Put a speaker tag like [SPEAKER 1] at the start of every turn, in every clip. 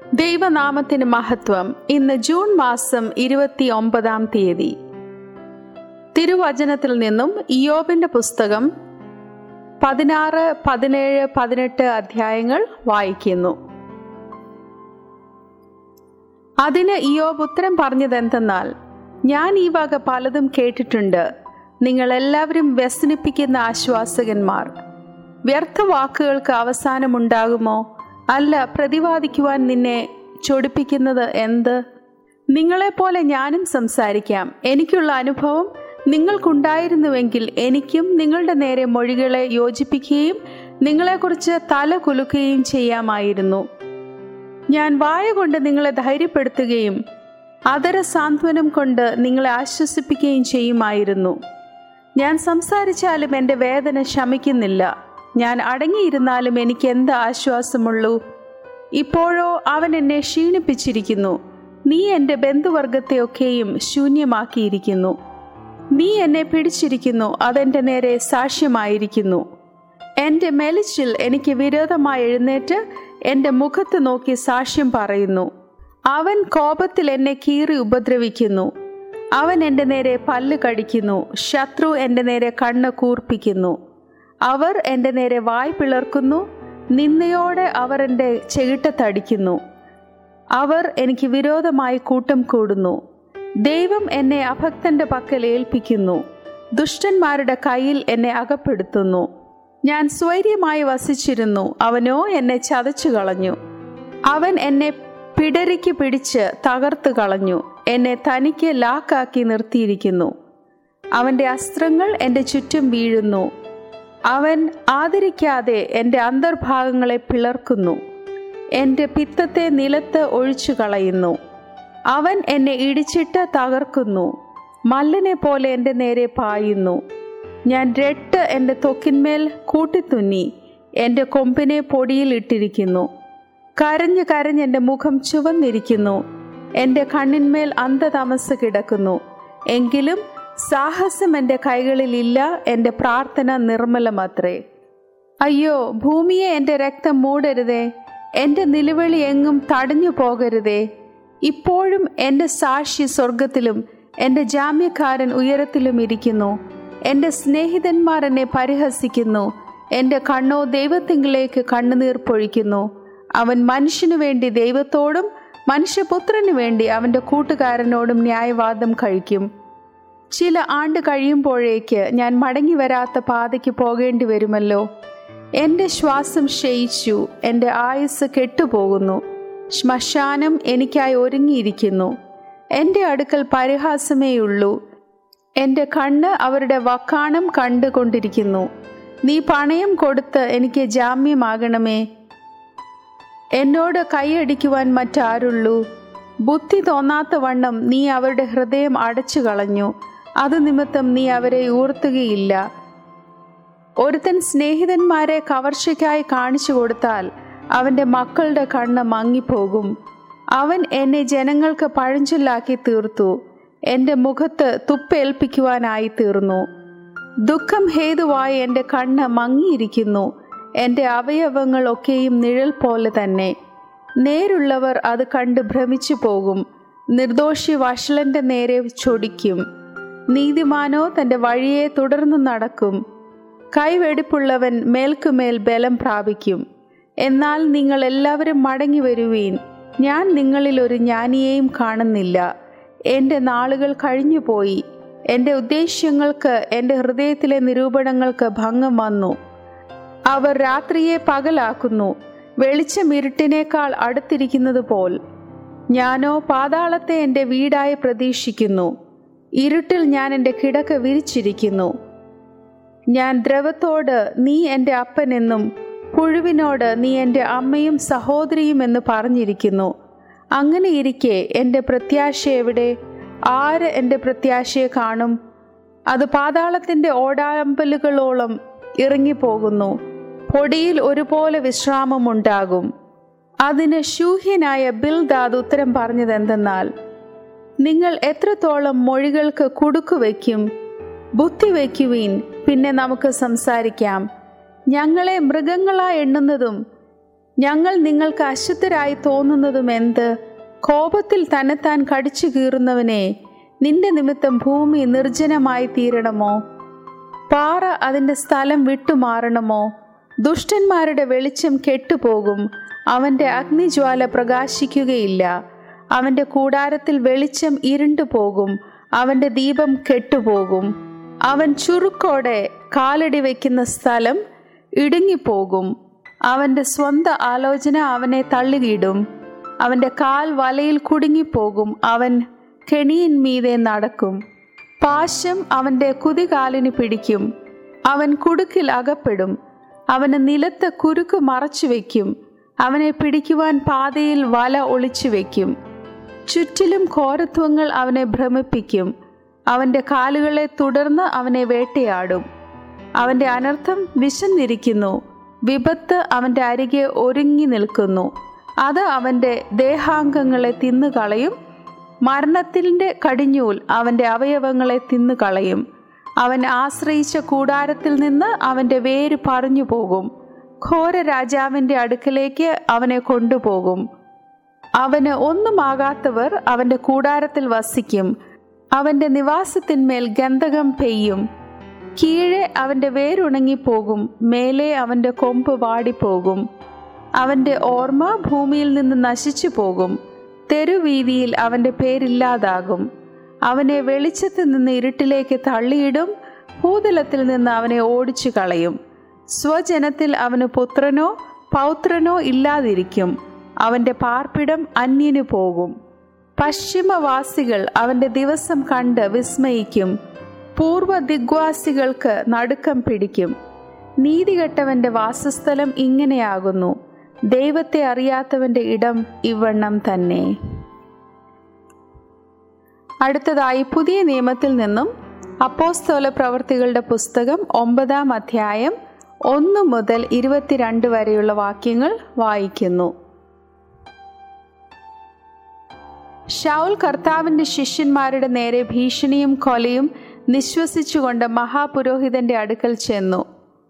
[SPEAKER 1] ദൈവനാമത്തിന് മഹത്വം ഇന്ന് ജൂൺ മാസം ഇരുപത്തി ഒമ്പതാം തീയതി തിരുവചനത്തിൽ നിന്നും ഇയോബിന്റെ പുസ്തകം പതിനാറ് പതിനേഴ് പതിനെട്ട് അധ്യായങ്ങൾ വായിക്കുന്നു അതിന് ഇയോബ് ഉത്തരം പറഞ്ഞതെന്തെന്നാൽ ഞാൻ ഈ വക പലതും കേട്ടിട്ടുണ്ട് നിങ്ങൾ എല്ലാവരും വ്യസനിപ്പിക്കുന്ന ആശ്വാസകന്മാർ വ്യർത്ഥ വാക്കുകൾക്ക് അവസാനമുണ്ടാകുമോ അല്ല പ്രതിവാദിക്കുവാൻ നിന്നെ ചൊടിപ്പിക്കുന്നത് എന്ത് നിങ്ങളെപ്പോലെ ഞാനും സംസാരിക്കാം എനിക്കുള്ള അനുഭവം നിങ്ങൾക്കുണ്ടായിരുന്നുവെങ്കിൽ എനിക്കും നിങ്ങളുടെ നേരെ മൊഴികളെ യോജിപ്പിക്കുകയും നിങ്ങളെക്കുറിച്ച് തല കുലുക്കുകയും ചെയ്യാമായിരുന്നു ഞാൻ വായ കൊണ്ട് നിങ്ങളെ ധൈര്യപ്പെടുത്തുകയും അതര സാന്ത്വനം കൊണ്ട് നിങ്ങളെ ആശ്വസിപ്പിക്കുകയും ചെയ്യുമായിരുന്നു ഞാൻ സംസാരിച്ചാലും എൻ്റെ വേദന ശമിക്കുന്നില്ല ഞാൻ അടങ്ങിയിരുന്നാലും എനിക്ക് എന്ത് ആശ്വാസമുള്ളൂ ഇപ്പോഴോ അവൻ എന്നെ ക്ഷീണിപ്പിച്ചിരിക്കുന്നു നീ എൻ്റെ ബന്ധുവർഗത്തെയൊക്കെയും ശൂന്യമാക്കിയിരിക്കുന്നു നീ എന്നെ പിടിച്ചിരിക്കുന്നു അതെൻ്റെ നേരെ സാക്ഷ്യമായിരിക്കുന്നു എൻ്റെ മെലിച്ചിൽ എനിക്ക് വിരോധമായി എഴുന്നേറ്റ് എൻ്റെ മുഖത്ത് നോക്കി സാക്ഷ്യം പറയുന്നു അവൻ കോപത്തിൽ എന്നെ കീറി ഉപദ്രവിക്കുന്നു അവൻ എൻ്റെ നേരെ പല്ല് കടിക്കുന്നു ശത്രു എൻ്റെ നേരെ കണ്ണ് കൂർപ്പിക്കുന്നു അവർ എൻ്റെ നേരെ വായ് പിളർക്കുന്നു നിന്നയോടെ അവർ എൻ്റെ ചെകിട്ടത്തടിക്കുന്നു അവർ എനിക്ക് വിരോധമായി കൂട്ടം കൂടുന്നു ദൈവം എന്നെ അഭക്തന്റെ പക്കൽ ഏൽപ്പിക്കുന്നു ദുഷ്ടന്മാരുടെ കയ്യിൽ എന്നെ അകപ്പെടുത്തുന്നു ഞാൻ സ്വൈര്യമായി വസിച്ചിരുന്നു അവനോ എന്നെ ചതച്ചു കളഞ്ഞു അവൻ എന്നെ പിടരിക്ക് പിടിച്ച് തകർത്ത് കളഞ്ഞു എന്നെ തനിക്ക് ലാക്കാക്കി നിർത്തിയിരിക്കുന്നു അവന്റെ അസ്ത്രങ്ങൾ എൻ്റെ ചുറ്റും വീഴുന്നു അവൻ ആദരിക്കാതെ എൻ്റെ അന്തർഭാഗങ്ങളെ പിളർക്കുന്നു എൻ്റെ പിത്തത്തെ നിലത്ത് ഒഴിച്ചു കളയുന്നു അവൻ എന്നെ ഇടിച്ചിട്ട് തകർക്കുന്നു മല്ലനെ പോലെ എൻ്റെ നേരെ പായുന്നു ഞാൻ രട്ട് എൻ്റെ തൊക്കിന്മേൽ കൂട്ടിത്തുന്നി എൻ്റെ കൊമ്പിനെ പൊടിയിൽ ഇട്ടിരിക്കുന്നു കരഞ്ഞ് കരഞ്ഞ് എൻ്റെ മുഖം ചുവന്നിരിക്കുന്നു എൻ്റെ കണ്ണിന്മേൽ അന്ധതമസ് കിടക്കുന്നു എങ്കിലും സാഹസം എൻ്റെ കൈകളിലില്ല എൻ്റെ പ്രാർത്ഥന നിർമ്മലമത്രേ അയ്യോ ഭൂമിയെ എൻ്റെ രക്തം മൂടരുതേ എൻ്റെ നിലവിളി എങ്ങും തടഞ്ഞു പോകരുതേ ഇപ്പോഴും എൻ്റെ സാക്ഷി സ്വർഗത്തിലും എൻ്റെ ജാമ്യക്കാരൻ ഉയരത്തിലും ഇരിക്കുന്നു എൻ്റെ സ്നേഹിതന്മാർ എന്നെ പരിഹസിക്കുന്നു എൻ്റെ കണ്ണോ ദൈവത്തിങ്കിലേക്ക് കണ്ണുനീർ പൊഴിക്കുന്നു അവൻ മനുഷ്യനു വേണ്ടി ദൈവത്തോടും മനുഷ്യപുത്രനു വേണ്ടി അവൻ്റെ കൂട്ടുകാരനോടും ന്യായവാദം കഴിക്കും ചില ആണ്ട് കഴിയുമ്പോഴേക്ക് ഞാൻ മടങ്ങി വരാത്ത പാതയ്ക്ക് പോകേണ്ടി വരുമല്ലോ എൻ്റെ ശ്വാസം ക്ഷയിച്ചു എൻ്റെ ആയുസ് കെട്ടുപോകുന്നു ശ്മശാനം എനിക്കായി ഒരുങ്ങിയിരിക്കുന്നു എൻ്റെ അടുക്കൽ പരിഹാസമേയുള്ളൂ എൻ്റെ കണ്ണ് അവരുടെ വക്കാണം കണ്ടുകൊണ്ടിരിക്കുന്നു നീ പണയം കൊടുത്ത് എനിക്ക് ജാമ്യമാകണമേ എന്നോട് കൈയടിക്കുവാൻ മറ്റാരുള്ളൂ ബുദ്ധി തോന്നാത്ത വണ്ണം നീ അവരുടെ ഹൃദയം അടച്ചു കളഞ്ഞു അത് നിമിത്തം നീ അവരെ ഊർത്തുകയില്ല ഒരുത്തൻ സ്നേഹിതന്മാരെ കവർച്ചയ്ക്കായി കാണിച്ചു കൊടുത്താൽ അവൻ്റെ മക്കളുടെ കണ്ണ് മങ്ങിപ്പോകും അവൻ എന്നെ ജനങ്ങൾക്ക് പഴഞ്ചൊല്ലാക്കി തീർത്തു എൻ്റെ മുഖത്ത് തുപ്പേൽപ്പിക്കുവാനായി തീർന്നു ദുഃഖം ഹേതുവായി എൻ്റെ കണ്ണ് മങ്ങിയിരിക്കുന്നു എൻ്റെ അവയവങ്ങളൊക്കെയും നിഴൽ പോലെ തന്നെ നേരുള്ളവർ അത് കണ്ട് ഭ്രമിച്ചു പോകും നിർദോഷി വഷളന്റെ നേരെ ചൊടിക്കും നീതിമാനോ തൻ്റെ വഴിയെ തുടർന്ന് നടക്കും കൈവെടിപ്പുള്ളവൻ മേൽക്കുമേൽ ബലം പ്രാപിക്കും എന്നാൽ നിങ്ങൾ എല്ലാവരും മടങ്ങി വരുവീൻ ഞാൻ നിങ്ങളിൽ ഒരു ജ്ഞാനിയെയും കാണുന്നില്ല എൻ്റെ നാളുകൾ കഴിഞ്ഞുപോയി എൻ്റെ ഉദ്ദേശ്യങ്ങൾക്ക് എൻ്റെ ഹൃദയത്തിലെ നിരൂപണങ്ങൾക്ക് ഭംഗം വന്നു അവർ രാത്രിയെ പകലാക്കുന്നു വെളിച്ചം ഇരുട്ടിനേക്കാൾ അടുത്തിരിക്കുന്നത് പോൽ ഞാനോ പാതാളത്തെ എൻ്റെ വീടായി പ്രതീക്ഷിക്കുന്നു ഇരുട്ടിൽ ഞാൻ എൻ്റെ കിടക്ക വിരിച്ചിരിക്കുന്നു ഞാൻ ദ്രവത്തോട് നീ എൻ്റെ അപ്പനെന്നും പുഴുവിനോട് നീ എൻ്റെ അമ്മയും സഹോദരിയും എന്ന് പറഞ്ഞിരിക്കുന്നു അങ്ങനെ ഇരിക്കെ എൻ്റെ പ്രത്യാശ എവിടെ ആര് എൻ്റെ പ്രത്യാശയെ കാണും അത് പാതാളത്തിൻ്റെ ഓടാമ്പലുകളോളം ഇറങ്ങിപ്പോകുന്നു പൊടിയിൽ ഒരുപോലെ വിശ്രാമമുണ്ടാകും അതിന് ശൂഹ്യനായ ബിൽദാദ് ഉത്തരം പറഞ്ഞത് എന്തെന്നാൽ നിങ്ങൾ എത്രത്തോളം മൊഴികൾക്ക് കുടുക്കു വയ്ക്കും ബുദ്ധി വയ്ക്കുവീൻ പിന്നെ നമുക്ക് സംസാരിക്കാം ഞങ്ങളെ മൃഗങ്ങളായി എണ്ണുന്നതും ഞങ്ങൾ നിങ്ങൾക്ക് അശുദ്ധരായി തോന്നുന്നതും എന്ത് കോപത്തിൽ തന്നെത്താൻ കടിച്ചു കീറുന്നവനെ നിന്റെ നിമിത്തം ഭൂമി നിർജ്ജനമായി തീരണമോ പാറ അതിൻ്റെ സ്ഥലം വിട്ടുമാറണമോ ദുഷ്ടന്മാരുടെ വെളിച്ചം കെട്ടുപോകും അവൻ്റെ അഗ്നിജ്വാല പ്രകാശിക്കുകയില്ല അവൻ്റെ കൂടാരത്തിൽ വെളിച്ചം ഇരുണ്ടു പോകും അവൻ്റെ ദീപം കെട്ടുപോകും അവൻ ചുരുക്കോടെ കാലടി വയ്ക്കുന്ന സ്ഥലം ഇടുങ്ങിപ്പോകും അവൻ്റെ സ്വന്ത ആലോചന അവനെ തള്ളിയിടും അവൻ്റെ കാൽ വലയിൽ കുടുങ്ങിപ്പോകും അവൻ കെണിയിൻ മീതെ നടക്കും പാശം അവൻ്റെ കുതികാലിന് പിടിക്കും അവൻ കുടുക്കിൽ അകപ്പെടും അവന് നിലത്ത് കുരുക്ക് മറച്ചു വയ്ക്കും അവനെ പിടിക്കുവാൻ പാതയിൽ വല ഒളിച്ചു വയ്ക്കും ചുറ്റിലും ഘോരത്വങ്ങൾ അവനെ ഭ്രമിപ്പിക്കും അവൻ്റെ കാലുകളെ തുടർന്ന് അവനെ വേട്ടയാടും അവൻ്റെ അനർത്ഥം വിശന്നിരിക്കുന്നു വിപത്ത് അവൻ്റെ അരികെ ഒരുങ്ങി നിൽക്കുന്നു അത് അവൻ്റെ ദേഹാംഗങ്ങളെ തിന്നുകളയും മരണത്തിൻ്റെ കടിഞ്ഞൂൽ അവൻ്റെ അവയവങ്ങളെ തിന്നുകളയും അവൻ ആശ്രയിച്ച കൂടാരത്തിൽ നിന്ന് അവൻ്റെ വേര് പറഞ്ഞു പോകും ഘോര രാജാവിൻ്റെ അടുക്കലേക്ക് അവനെ കൊണ്ടുപോകും അവന് ഒന്നുമാകാത്തവർ അവൻ്റെ കൂടാരത്തിൽ വസിക്കും അവൻ്റെ നിവാസത്തിന്മേൽ ഗന്ധകം പെയ്യും കീഴെ അവൻ്റെ വേരുണങ്ങിപ്പോകും മേലെ അവൻ്റെ കൊമ്പ് വാടിപ്പോകും അവൻ്റെ ഓർമ്മ ഭൂമിയിൽ നിന്ന് നശിച്ചു പോകും തെരുവീതിയിൽ അവൻ്റെ പേരില്ലാതാകും അവനെ വെളിച്ചത്തിൽ നിന്ന് ഇരുട്ടിലേക്ക് തള്ളിയിടും ഭൂതലത്തിൽ നിന്ന് അവനെ ഓടിച്ചു കളയും സ്വജനത്തിൽ അവന് പുത്രനോ പൗത്രനോ ഇല്ലാതിരിക്കും അവൻ്റെ പാർപ്പിടം അന്യനു പോകും പശ്ചിമവാസികൾ അവൻ്റെ ദിവസം കണ്ട് വിസ്മയിക്കും പൂർവ്വ ദിഗ്വാസികൾക്ക് നടുക്കം പിടിക്കും നീതികെട്ടവന്റെ വാസസ്ഥലം ഇങ്ങനെയാകുന്നു ദൈവത്തെ അറിയാത്തവന്റെ ഇടം ഇവണ്ണം തന്നെ അടുത്തതായി പുതിയ നിയമത്തിൽ നിന്നും അപ്പോസ്തോല പ്രവർത്തികളുടെ പുസ്തകം ഒമ്പതാം അധ്യായം ഒന്ന് മുതൽ ഇരുപത്തിരണ്ട് വരെയുള്ള വാക്യങ്ങൾ വായിക്കുന്നു ഷൗൽ കർത്താവിന്റെ ശിഷ്യന്മാരുടെ നേരെ ഭീഷണിയും കൊലയും നിശ്വസിച്ചുകൊണ്ട് മഹാപുരോഹിതന്റെ അടുക്കൽ ചെന്നു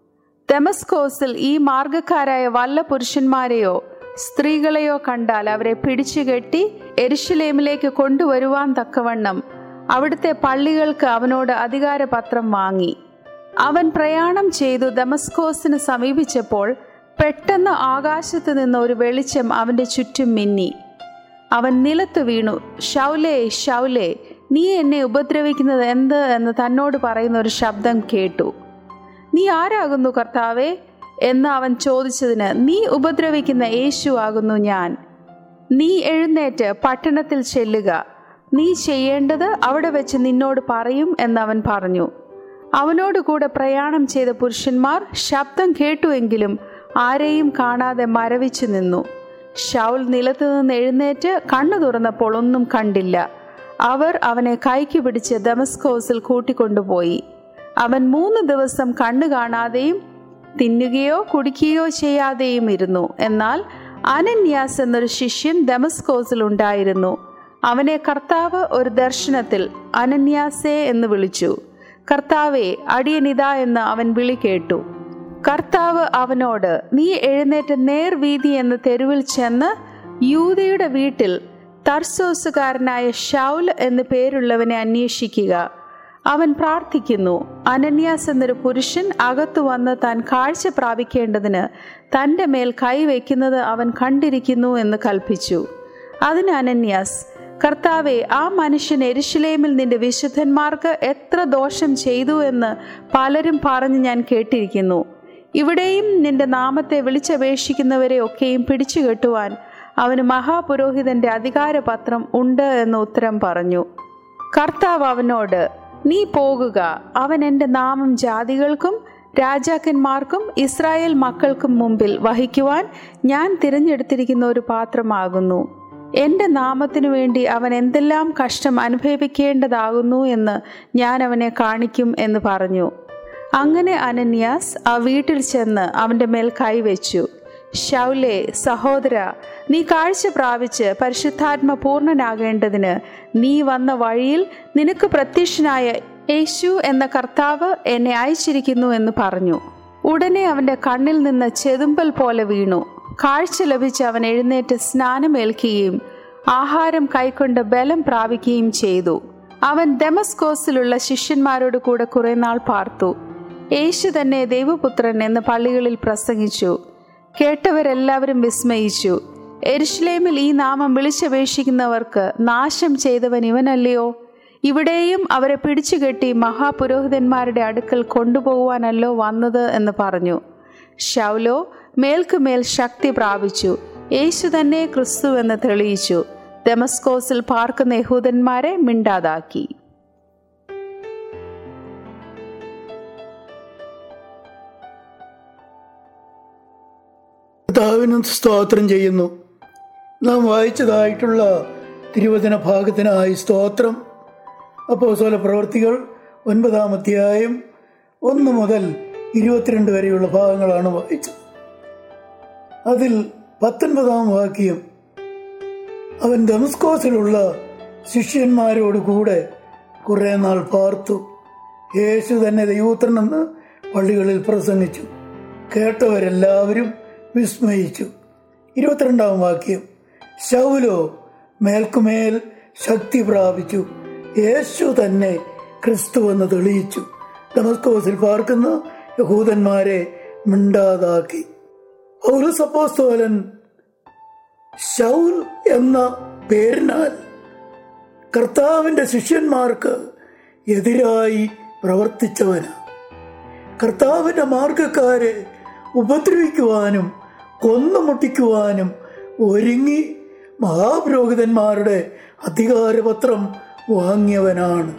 [SPEAKER 1] ദമസ്കോസിൽ ഈ മാർഗക്കാരായ വല്ല പുരുഷന്മാരെയോ സ്ത്രീകളെയോ കണ്ടാൽ അവരെ പിടിച്ചുകെട്ടി എരുഷലേമിലേക്ക് കൊണ്ടുവരുവാൻ തക്കവണ്ണം അവിടുത്തെ പള്ളികൾക്ക് അവനോട് അധികാരപത്രം വാങ്ങി അവൻ പ്രയാണം ചെയ്തു ദമസ്കോസിന് സമീപിച്ചപ്പോൾ പെട്ടെന്ന് ആകാശത്ത് നിന്ന് ഒരു വെളിച്ചം അവന്റെ ചുറ്റും മിന്നി അവൻ നിലത്ത് വീണു ഷൗലേ ഷൗലേ നീ എന്നെ ഉപദ്രവിക്കുന്നത് എന്ത് എന്ന് തന്നോട് പറയുന്ന ഒരു ശബ്ദം കേട്ടു നീ ആരാകുന്നു കർത്താവേ എന്ന് അവൻ ചോദിച്ചതിന് നീ ഉപദ്രവിക്കുന്ന യേശു ആകുന്നു ഞാൻ നീ എഴുന്നേറ്റ് പട്ടണത്തിൽ ചെല്ലുക നീ ചെയ്യേണ്ടത് അവിടെ വെച്ച് നിന്നോട് പറയും എന്നവൻ പറഞ്ഞു അവനോട് കൂടെ പ്രയാണം ചെയ്ത പുരുഷന്മാർ ശബ്ദം കേട്ടുവെങ്കിലും ആരെയും കാണാതെ മരവിച്ചു നിന്നു ഷൗൽ നിലത്തു നിന്ന് എഴുന്നേറ്റ് കണ്ണു തുറന്നപ്പോൾ ഒന്നും കണ്ടില്ല അവർ അവനെ കൈക്ക് പിടിച്ച് ദമസ്കോസിൽ കൂട്ടിക്കൊണ്ടുപോയി അവൻ മൂന്ന് ദിവസം കണ്ണു കാണാതെയും തിന്നുകയോ കുടിക്കുകയോ ചെയ്യാതെയും ഇരുന്നു എന്നാൽ അനന്യാസ് എന്നൊരു ശിഷ്യൻ ദമസ്കോസിൽ ഉണ്ടായിരുന്നു അവനെ കർത്താവ് ഒരു ദർശനത്തിൽ അനന്യാസേ എന്ന് വിളിച്ചു കർത്താവെ അടിയനിതാ എന്ന് അവൻ വിളി കേട്ടു കർത്താവ് അവനോട് നീ എഴുന്നേറ്റ് നേർവീതി എന്ന തെരുവിൽ ചെന്ന് യൂതയുടെ വീട്ടിൽ തർസോസുകാരനായ ഷൗൽ എന്നു പേരുള്ളവനെ അന്വേഷിക്കുക അവൻ പ്രാർത്ഥിക്കുന്നു അനന്യാസ് എന്നൊരു പുരുഷൻ അകത്തു വന്ന് താൻ കാഴ്ച പ്രാപിക്കേണ്ടതിന് തൻ്റെ മേൽ കൈവയ്ക്കുന്നത് അവൻ കണ്ടിരിക്കുന്നു എന്ന് കൽപ്പിച്ചു അതിന് അനന്യാസ് കർത്താവെ ആ മനുഷ്യൻ എരുഷലേമിൽ നിന്റെ വിശുദ്ധന്മാർക്ക് എത്ര ദോഷം ചെയ്തു എന്ന് പലരും പറഞ്ഞ് ഞാൻ കേട്ടിരിക്കുന്നു ഇവിടെയും നിന്റെ നാമത്തെ വിളിച്ചപേക്ഷിക്കുന്നവരെ ഒക്കെയും പിടിച്ചു കെട്ടുവാൻ അവന് മഹാപുരോഹിതന്റെ അധികാരപത്രം ഉണ്ട് എന്ന് ഉത്തരം പറഞ്ഞു കർത്താവ് അവനോട് നീ പോകുക അവൻ എൻ്റെ നാമം ജാതികൾക്കും രാജാക്കന്മാർക്കും ഇസ്രായേൽ മക്കൾക്കും മുമ്പിൽ വഹിക്കുവാൻ ഞാൻ തിരഞ്ഞെടുത്തിരിക്കുന്ന ഒരു പാത്രമാകുന്നു എൻ്റെ നാമത്തിനു വേണ്ടി അവൻ എന്തെല്ലാം കഷ്ടം അനുഭവിക്കേണ്ടതാകുന്നു എന്ന് ഞാൻ അവനെ കാണിക്കും എന്ന് പറഞ്ഞു അങ്ങനെ അനന്യാസ് ആ വീട്ടിൽ ചെന്ന് അവൻ്റെ മേൽ കൈവച്ചു ഷൗലെ സഹോദര നീ കാഴ്ച പ്രാപിച്ച് പരിശുദ്ധാത്മ പൂർണ്ണനാകേണ്ടതിന് നീ വന്ന വഴിയിൽ നിനക്ക് പ്രത്യക്ഷനായ യേശു എന്ന കർത്താവ് എന്നെ അയച്ചിരിക്കുന്നു എന്ന് പറഞ്ഞു ഉടനെ അവൻ്റെ കണ്ണിൽ നിന്ന് ചെതുമ്പൽ പോലെ വീണു കാഴ്ച ലഭിച്ച് അവൻ എഴുന്നേറ്റ് സ്നാനമേൽക്കുകയും ആഹാരം കൈക്കൊണ്ട് ബലം പ്രാപിക്കുകയും ചെയ്തു അവൻ ഡെമസ്കോസിലുള്ള ശിഷ്യന്മാരോട് കൂടെ കുറെ നാൾ പാർത്തു യേശു തന്നെ ദൈവപുത്രൻ എന്ന് പള്ളികളിൽ പ്രസംഗിച്ചു കേട്ടവരെല്ലാവരും വിസ്മയിച്ചു എരുഷലേമിൽ ഈ നാമം വിളിച്ചപേക്ഷിക്കുന്നവർക്ക് നാശം ചെയ്തവൻ ഇവനല്ലയോ ഇവിടെയും അവരെ പിടിച്ചുകെട്ടി മഹാപുരോഹിതന്മാരുടെ അടുക്കൽ കൊണ്ടുപോകുവാനല്ലോ വന്നത് എന്ന് പറഞ്ഞു ഷൗലോ മേൽക്കുമേൽ ശക്തി പ്രാപിച്ചു യേശു തന്നെ ക്രിസ്തു എന്ന് തെളിയിച്ചു ഡെമസ്കോസിൽ പാർക്കുന്ന യഹൂദന്മാരെ മിണ്ടാതാക്കി
[SPEAKER 2] കർത്താവിനും സ്തോത്രം ചെയ്യുന്നു നാം വായിച്ചതായിട്ടുള്ള തിരുവചന ഭാഗത്തിനായി സ്തോത്രം അപ്പോസ്തല പ്രവർത്തികൾ ഒൻപതാം അധ്യായം ഒന്ന് മുതൽ ഇരുപത്തിരണ്ട് വരെയുള്ള ഭാഗങ്ങളാണ് വായിച്ചത് അതിൽ പത്തൊൻപതാം വാക്യം അവൻ ദമസ്കോസിലുള്ള ശിഷ്യന്മാരോട് കൂടെ കുറെ നാൾ പാർത്തു യേശു തന്നെ ദൈവൂത്രനെന്ന് പള്ളികളിൽ പ്രസംഗിച്ചു കേട്ടവരെല്ലാവരും വിസ്മയിച്ചു ഇരുപത്തിരണ്ടാം വാക്യം ശൗലോ മേൽക്കുമേൽ ശക്തി പ്രാപിച്ചു യേശു തന്നെ ക്രിസ്തു എന്ന് തെളിയിച്ചു ദമസ്കോസിൽ പാർക്കുന്ന യഹൂദന്മാരെ മിണ്ടാതാക്കി പൗരസപ്പോസ്തോലൻ ശൗൽ എന്ന പേരിനാൽ കർത്താവിന്റെ ശിഷ്യന്മാർക്ക് എതിരായി പ്രവർത്തിച്ചവന് കർത്താവിന്റെ മാർഗക്കാരെ ഉപദ്രവിക്കുവാനും കൊന്നുമുട്ടിക്കുവാനും ഒരുങ്ങി മഹാപുരോഹിതന്മാരുടെ അധികാരപത്രം വാങ്ങിയവനാണ്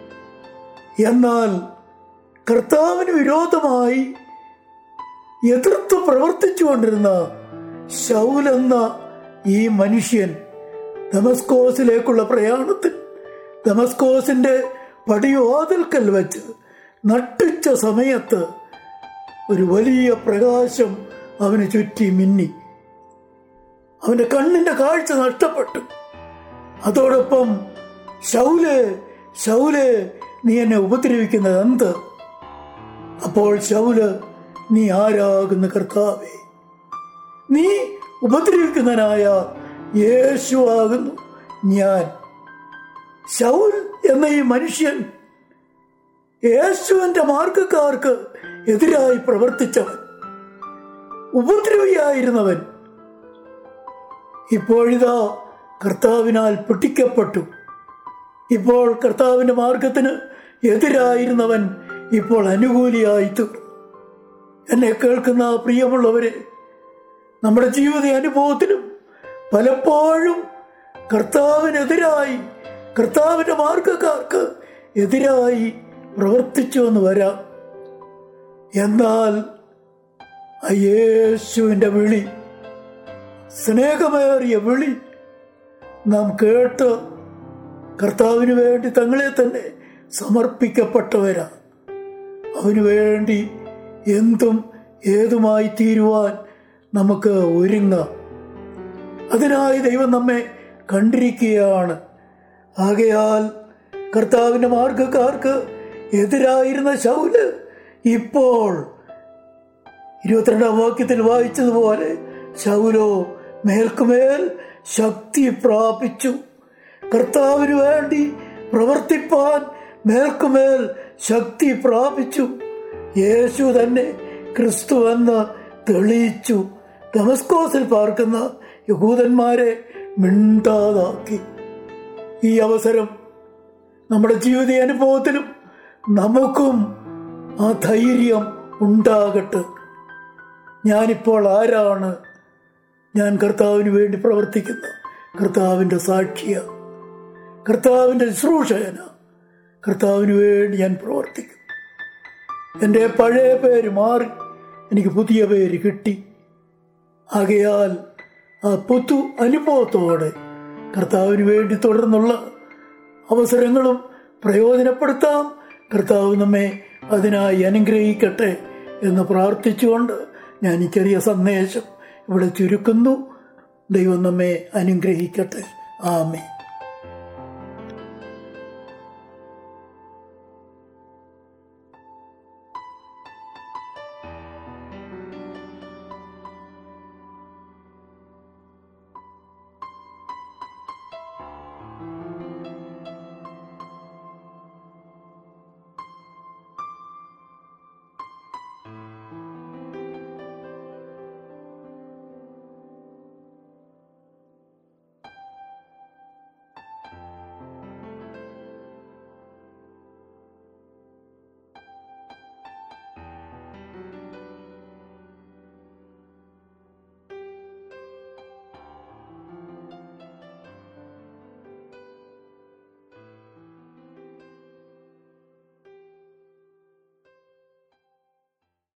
[SPEAKER 2] എന്നാൽ കർത്താവിന് വിരോധമായി എതിർത്ത് പ്രവർത്തിച്ചുകൊണ്ടിരുന്ന ശൗലെന്ന ഈ മനുഷ്യൻ ദമസ്കോസിലേക്കുള്ള പ്രയാണത്തിൽ ദമസ്കോസിന്റെ പടിവാതിൽക്കൽ വെച്ച് നട്ടിച്ച സമയത്ത് ഒരു വലിയ പ്രകാശം അവന് ചുറ്റി മിന്നി അവന്റെ കണ്ണിന്റെ കാഴ്ച നഷ്ടപ്പെട്ടു അതോടൊപ്പം ശൗലെ ശൗലെ നീ എന്നെ ഉപദ്രവിക്കുന്നത് എന്ത് അപ്പോൾ ശൗല് നീ ആരാകുന്ന കർത്താവേ നീ ഉപദ്രവിക്കുന്നതിനായ യേശുവാകുന്നു ഞാൻ ശൗൽ എന്ന ഈ മനുഷ്യൻ യേശുവിന്റെ മാർഗക്കാർക്ക് എതിരായി പ്രവർത്തിച്ചവൻ ഉപദ്രവിയായിരുന്നവൻ ഇപ്പോഴിതാ കർത്താവിനാൽ പിടിക്കപ്പെട്ടു ഇപ്പോൾ കർത്താവിന്റെ മാർഗത്തിന് എതിരായിരുന്നവൻ ഇപ്പോൾ അനുകൂലിയായി തീർന്നു എന്നെ കേൾക്കുന്ന പ്രിയമുള്ളവരെ നമ്മുടെ ജീവിത അനുഭവത്തിലും പലപ്പോഴും കർത്താവിനെതിരായി കർത്താവിന്റെ മാർഗക്കാർക്ക് എതിരായി പ്രവർത്തിച്ചു എന്ന് വരാം എന്നാൽ ആ യേശുവിന്റെ വിളി സ്നേഹമേറിയ വിളി നാം കേട്ട് കർത്താവിന് വേണ്ടി തങ്ങളെ തന്നെ സമർപ്പിക്കപ്പെട്ടവരാ അവന് വേണ്ടി എന്തും ഏതുമായി തീരുവാൻ നമുക്ക് ഒരുങ്ങാം അതിനായി ദൈവം നമ്മെ കണ്ടിരിക്കുകയാണ് ആകയാൽ കർത്താവിന്റെ മാർഗക്കാർക്ക് എതിരായിരുന്ന ശൗല് ഇപ്പോൾ ഇരുപത്തിരണ്ടാം വാക്യത്തിൽ വായിച്ചതുപോലെ ശൗലോ മേൽക്കുമേൽ ശക്തി പ്രാപിച്ചു കർത്താവിന് വേണ്ടി പ്രവർത്തിപ്പാൻ മേൽക്കുമേൽ ശക്തി പ്രാപിച്ചു യേശു തന്നെ ക്രിസ്തു എന്ന് തെളിയിച്ചു ഡമസ്കോസിൽ പാർക്കുന്ന യഹൂദന്മാരെ മിണ്ടാതാക്കി ഈ അവസരം നമ്മുടെ ജീവിത അനുഭവത്തിലും നമുക്കും ആ ധൈര്യം ഉണ്ടാകട്ടെ ഞാനിപ്പോൾ ആരാണ് ഞാൻ കർത്താവിന് വേണ്ടി പ്രവർത്തിക്കുന്ന കർത്താവിൻ്റെ സാക്ഷിയ കർത്താവിൻ്റെ ശുശ്രൂഷകന കർത്താവിന് വേണ്ടി ഞാൻ പ്രവർത്തിക്കും എൻ്റെ പഴയ പേര് മാറി എനിക്ക് പുതിയ പേര് കിട്ടി ആകയാൽ ആ പുതു അനുഭവത്തോടെ കർത്താവിന് വേണ്ടി തുടർന്നുള്ള അവസരങ്ങളും പ്രയോജനപ്പെടുത്താം കർത്താവ് നമ്മെ അതിനായി അനുഗ്രഹിക്കട്ടെ എന്ന് പ്രാർത്ഥിച്ചുകൊണ്ട് ഞാൻ ഈ ചെറിയ സന്ദേശം ഇവിടെ ചുരുക്കുന്നു ദൈവം നമ്മെ അനുഗ്രഹിക്കട്ടെ ആമേ